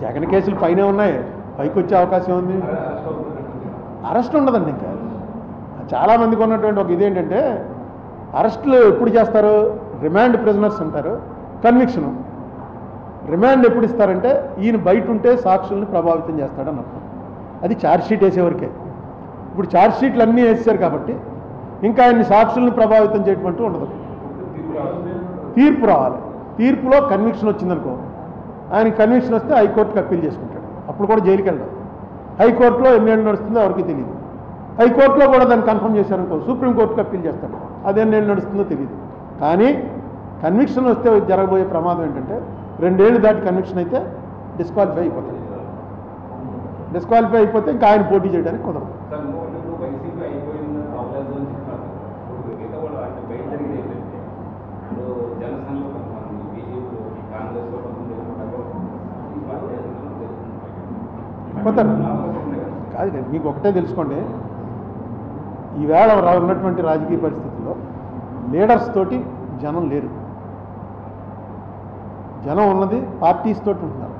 జగన్ కేసులు పైనే ఉన్నాయి పైకి వచ్చే అవకాశం ఉంది అరెస్ట్ ఉండదండి ఇంకా చాలామందికి ఉన్నటువంటి ఒక ఇదేంటంటే అరెస్టులు ఎప్పుడు చేస్తారు రిమాండ్ ప్రిజనర్స్ ఉంటారు కన్విక్షన్ రిమాండ్ ఎప్పుడు ఇస్తారంటే ఈయన బయట ఉంటే సాక్షుల్ని ప్రభావితం చేస్తాడని అర్థం అది ఛార్జ్షీట్ వేసేవరకే ఇప్పుడు ఛార్జ్షీట్లు అన్నీ వేసేశారు కాబట్టి ఇంకా ఆయన్ని సాక్షుల్ని ప్రభావితం చేయటం అంటూ ఉండదు తీర్పు రావాలి తీర్పులో కన్విక్షన్ వచ్చిందనుకో ఆయన కన్విక్షన్ వస్తే హైకోర్టుకి అప్పీల్ చేసుకుంటాడు అప్పుడు కూడా జైలుకి వెళ్ళాడు హైకోర్టులో ఎన్నేళ్ళు నడుస్తుందో ఎవరికి తెలియదు హైకోర్టులో కూడా దాన్ని కన్ఫర్మ్ చేశారనుకో సుప్రీంకోర్టుకి అప్పీల్ చేస్తాడు అది ఎన్నేళ్ళు నడుస్తుందో తెలియదు కానీ కన్విక్షన్ వస్తే జరగబోయే ప్రమాదం ఏంటంటే రెండేళ్ళు దాటి కన్విక్షన్ అయితే డిస్క్వాలిఫై అయిపోతాడు డిస్క్వాలిఫై అయిపోతే ఇంకా ఆయన పోటీ చేయడానికి కుదరదు సార్ ఇంకొకటి ఇప్పుడు వైసీపీ అయిపోయింది అవలేదు అని చెప్తున్నారు ఇప్పుడు మిగతా వాళ్ళు అంటే బయట జరిగింది ఏంటంటే ఇప్పుడు జనసేనలో కొంతమంది బీజేపీలో కాంగ్రెస్లో కొంతమంది ఉంటారు ఈ పార్టీ పోతారు కాదు కాదు, మీకు ఒకటే తెలుసుకోండి ఈవేళ రా- ఉన్నటువంటి రాజకీయ పరిస్థితుల్లో లీడర్స్ తోటి జనం లేరు జనం ఉన్నది పార్టీస్ తోటి ఉంటున్నారు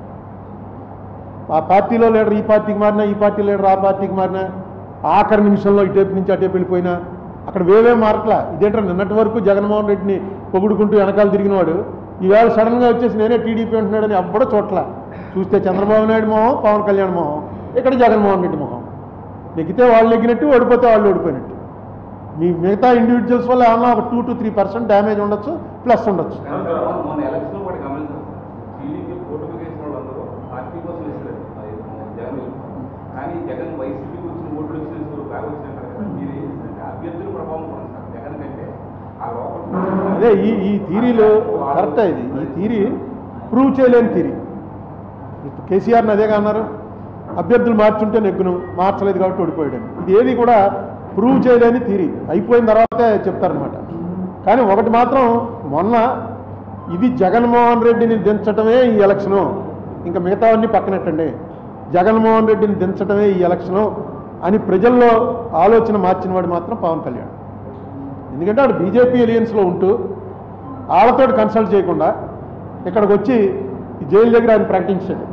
ఆ పార్టీలో లీడర్ ఈ పార్టీకి మారినా ఈ పార్టీ లీడర్ ఆ పార్టీకి మారినా ఆఖరి నిమిషంలో ఇటేపు నుంచి అటేపు వెళ్ళిపోయినా అక్కడ వేవే మారట్లా ఇదేంటో నిన్నటి వరకు జగన్మోహన్ రెడ్డిని పొగుడుకుంటూ వెనకాల తిరిగినవాడు ఈవేళ సడన్గా వచ్చేసి నేనే టీడీపీ అంటున్నాడని అప్పుడో చోట్ల చూస్తే చంద్రబాబు నాయుడు మొహం పవన్ కళ్యాణ్ మొహం ఇక్కడ జగన్మోహన్ రెడ్డి మొహం నెగ్గితే వాళ్ళు నెగ్గినట్టు ఓడిపోతే వాళ్ళు ఓడిపోయినట్టు మీ మిగతా ఇండివిజువల్స్ వల్ల ఏమన్నా ఒక two to three percent damage ఉండొచ్చు ప్లస్ ఉండొచ్చు కానీ సార్ మొన్న- మొన్న ఎలక్షన్ కూడా గమనించారు సార్ టీడీపీ కూటమి చేసిన వాళ్ళందరూ పార్టీ కోసం వేసారు అది జగన్ వైపు. కానీ జగన్ వైసీపీకి వచ్చిన ఓట్లు వచ్చిన వాళ్ళు బాగా వచ్చినట్టు కదా మీరు ఏం చేశారంటే అభ్యర్థుల ప్రభావం కూడా సార్ జగన్ కంటే ఆ లోపల అదే ఈ ఈ థీరీలు కరెక్టే ఇది ఈ థీరీ ప్రూవ్ చేయలేని థీరీ ఇప్పుడు కేసీఆర్ని అదేగా అన్నారు అభ్యర్థులు మార్చుంటే నెగ్గును మార్చలేదు కాబట్టి ఓడిపోయాడు ఇది ఏది కూడా ప్రూవ్ చేయలేని థీరీ అయిపోయిన తర్వాతే చెప్తారనమాట కానీ ఒకటి మాత్రం మొన్న ఇది జగన్మోహన్ రెడ్డిని దించటమే ఈ ఎలక్షను ఇంకా మిగతావన్నీ పక్కనెట్టండి జగన్మోహన్ రెడ్డిని దించటమే ఈ ఎలక్షను అని ప్రజల్లో ఆలోచన మార్చిన వాడు మాత్రం పవన్ కళ్యాణ్ ఎందుకంటే ఆడు బీజేపీ ఎలియన్స్లో ఉంటూ వాళ్ళతో కన్సల్ట్ చేయకుండా ఇక్కడికి వచ్చి ఈ జైలు దగ్గర ఆయన ప్రకటించాడు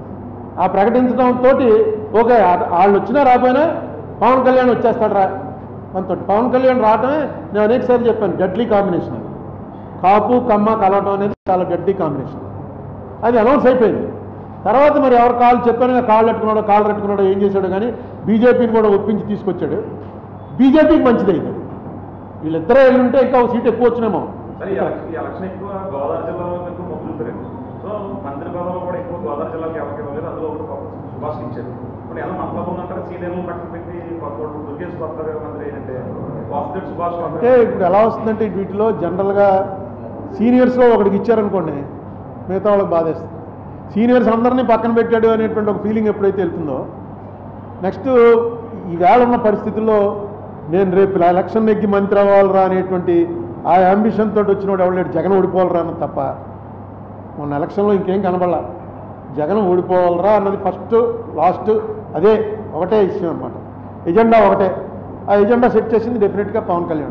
ఆ ప్రకటించడంతో ఓకే ఆ- వాళ్ళు వచ్చినా రాపోయినా పవన్ కళ్యాణ్ వచ్చేస్తాడు రా మనతో పవన్ కళ్యాణ్ రావటమే నేను అనేకసారి చెప్పాను డెడ్లీ కాంబినేషన్ అది కాపు కమ్మ కలవటం అనేది చాలా డెడ్లీ కాంబినేషన్ అది అనౌన్స్ అయిపోయింది తర్వాత మరి ఎవరు కాళ్ళు చెప్పాను కాళ్ళు పెట్టుకున్నాడో కాళ్ళు పెట్టుకున్నాడో ఏం చేశాడో కానీ బీజేపీని కూడా ఒప్పించి తీసుకొచ్చాడు బీజేపీకి మంచిది అయింది వీళ్ళిద్దరే ఉంటే ఇంకా ఒక సీట్ ఎక్కువ వచ్చినేమో సరే ఈ ఎలక్షన్ ఈ ఎలక్షన్ ఎక్కువ గోదావరి జిల్లాలో ఎక్కువ మొగ్గులు పెరిగింది సో మంత్రి పదవులు కూడా ఎక్కువ గోదావరి జిల్లాకి ఎవరికి ఇవ్వలేదు అందులో ఒకటి కొత్త సుభాష్ ఇచ్చారు ఇప్పుడు ఎలా మతలబు ఉందంటారు సీనియర్లు పక్కన పెట్టి కొత్త వాళ్ళు దుర్గేష్ కొత్త మంత్రి ఏంటంటే వాసుదేవ్ సుభాష్ అంటే ఇప్పుడు ఎలా వస్తుందంటే వీటిలో జనరల్గా సీనియర్స్లో ఒకటికి ఇచ్చారనుకోండి మిగతా వాళ్ళకి బాధేస్తుంది సీనియర్స్ అందరినీ పక్కన పెట్టాడు అనేటువంటి ఒక ఫీలింగ్ ఎప్పుడైతే వెళ్తుందో నెక్స్ట్ ఈవేళ ఉన్న పరిస్థితుల్లో నేను రేపు ఇలా ఎలక్షన్ నెగ్గి మంత్రి అవ్వాలరా అనేటువంటి ఆ అంబిషన్ తోటి వచ్చినోడు ఎవడలేడు జగన్ ఓడిపోవాలరా అన్నది తప్ప మొన్న ఎలక్షన్లో ఇంకేం కనబడలా జగన్ ఓడిపోవాలరా అన్నది ఫస్ట్ లాస్ట్ అదే ఒకటే విషయం అనమాట ఎజెండా ఒకటే ఆ ఎజెండా సెట్ చేసింది డెఫినెట్గా పవన్ కళ్యాణ్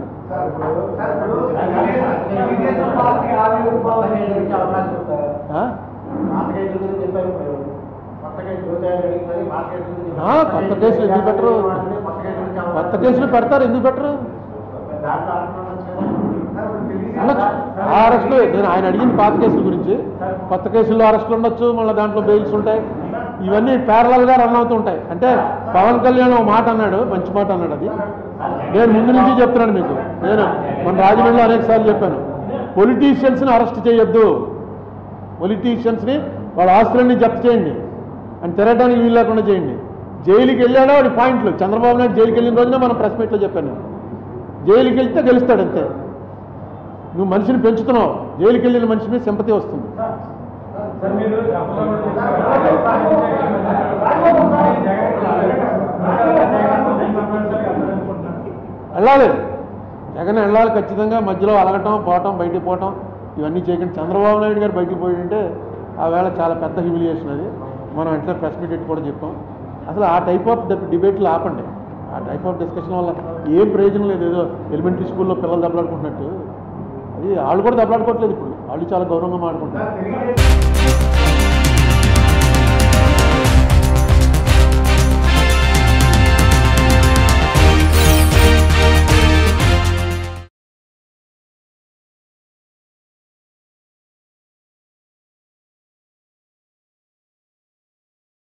తెలుగుదేశం పార్టీ ఆవిర్భావం జరిగే అవకాశం ఉందా? ఆ? మార్కెట్ గురించి చెప్పారు మీరు. కొత్త కేసు చూతాయని అడిగినారు, మార్కెట్ గురించి ఆ, కొత్త కేసులు ఎందుకు పెట్టరు? కొత్త కేసు గురించి అవకాశం కొత్త కేసులు పెడతారు ఎందుకు పెట్టరు దాంట్లో అనుకున్నాను కదా. అనొచ్చు ఆ అరెస్టులు నేను ఆయన అడిగింది పాత కేసుల గురించి కొత్త కేసుల్లో అరెస్టులు ఉండొచ్చు మళ్ళీ దాంట్లో బెయిల్స్ ఉంటాయి ఇవన్నీ ప్యారలల్గా రన్ అవుతూ ఉంటాయి అంటే పవన్ కళ్యాణ్ ఒక మాట అన్నాడు మంచి మాట అన్నాడు అది నేను ముందు నుంచి చెప్తున్నాను మీకు నేను మన రాజమండ్రిలో అనేక సార్లు చెప్పాను పొలిటీషియన్స్ని అరెస్ట్ చేయొద్దు పొలిటీషియన్స్ని వాళ్ళ ఆస్తులన్నీ జప్తు చేయండి అని తిరగడానికి వీలు లేకుండా చేయండి జైలుకి వెళ్ళాడా వాడి పాయింట్లు చంద్రబాబు నాయుడు జైలుకి వెళ్ళిన రోజున మనం ప్రెస్ మీట్లో చెప్పాను జైలుకి వెళ్తే గెలుస్తాడు అంతే నువ్వు మనిషిని పెంచుతున్నావు జైలుకి వెళ్ళిన మనిషి మీద సింపతి వస్తుంది వెళ్ళాలి జగన్ వెళ్ళాలి ఖచ్చితంగా మధ్యలో అలగటం పోవటం బయటికి పోవటం ఇవన్నీ చేయకండి చంద్రబాబు నాయుడు గారు బయటికి పోయింటే ఆ వేళ చాలా పెద్ద హ్యూమిలియేషన్ అది మనం వెంటనే ప్రెస్ మీట్ పెట్టి కూడా చెప్పాం అసలు ఆ టైప్ ఆఫ్ డిబేట్లు ఆపండి ఆ టైప్ ఆఫ్ డిస్కషన్ వల్ల ఏం ప్రయోజనం లేదు ఏదో ఎలిమెంటరీ స్కూల్లో పిల్లలు దెబ్బలాడుకుంటున్నట్టు అది వాళ్ళు కూడా దెబ్బలాడుకోవట్లేదు ఇప్పుడు వాళ్ళు చాలా గౌరవంగా మాట్లాడుకుంటున్నారు తెలుగుదేశం